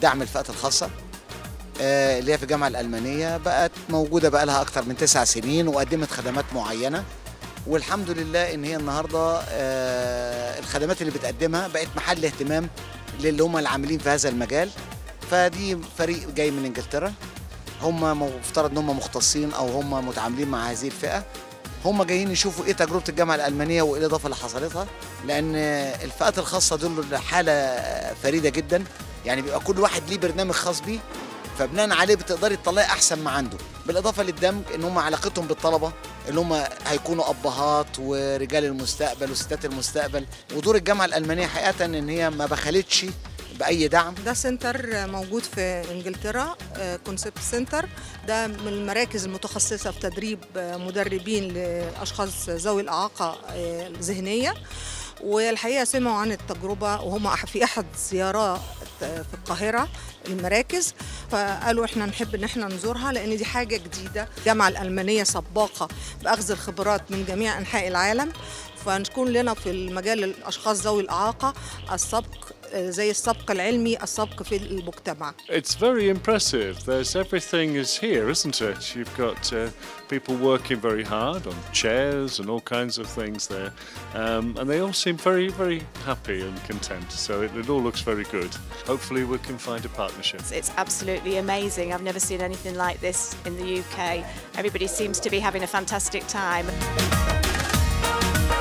دعم الفئات الخاصه آه، اللي هي في الجامعه الالمانيه بقت موجوده بقى لها اكتر من تسع سنين وقدمت خدمات معينه والحمد لله ان هي النهارده آه، الخدمات اللي بتقدمها بقت محل اهتمام للي هم العاملين في هذا المجال فدي فريق جاي من انجلترا هم مفترض ان هم مختصين او هم متعاملين مع هذه الفئه هم جايين يشوفوا ايه تجربه الجامعه الالمانيه وايه الاضافه اللي حصلتها لان الفئات الخاصه دول حاله فريده جدا يعني بيبقى كل واحد ليه برنامج خاص بيه فبناء عليه بتقدري تطلعي احسن ما عنده بالاضافه للدمج ان هم علاقتهم بالطلبه اللي هم هيكونوا ابهات ورجال المستقبل وستات المستقبل ودور الجامعه الالمانيه حقيقه ان هي ما بخلتش باي دعم ده سنتر موجود في انجلترا كونسبت سنتر ده من المراكز المتخصصه في تدريب آه، مدربين لاشخاص ذوي الاعاقه آه، الذهنيه والحقيقه سمعوا عن التجربه وهم في احد زيارات آه، في القاهره المراكز فقالوا احنا نحب ان احنا نزورها لان دي حاجه جديده الجامعه الالمانيه سباقه باخذ الخبرات من جميع انحاء العالم فنكون لنا في المجال الاشخاص ذوي الاعاقه السبق آه، زي السبق العلمي السبق في المجتمع It's very impressive. There's everything is here, isn't it? You've got uh, people working very hard on chairs and all kinds of things there, um, and they all seem very, very happy and content. So it, it all looks very good. Hopefully, we can find a partnership. It's absolutely amazing. I've never seen anything like this in the UK. Everybody seems to be having a fantastic time.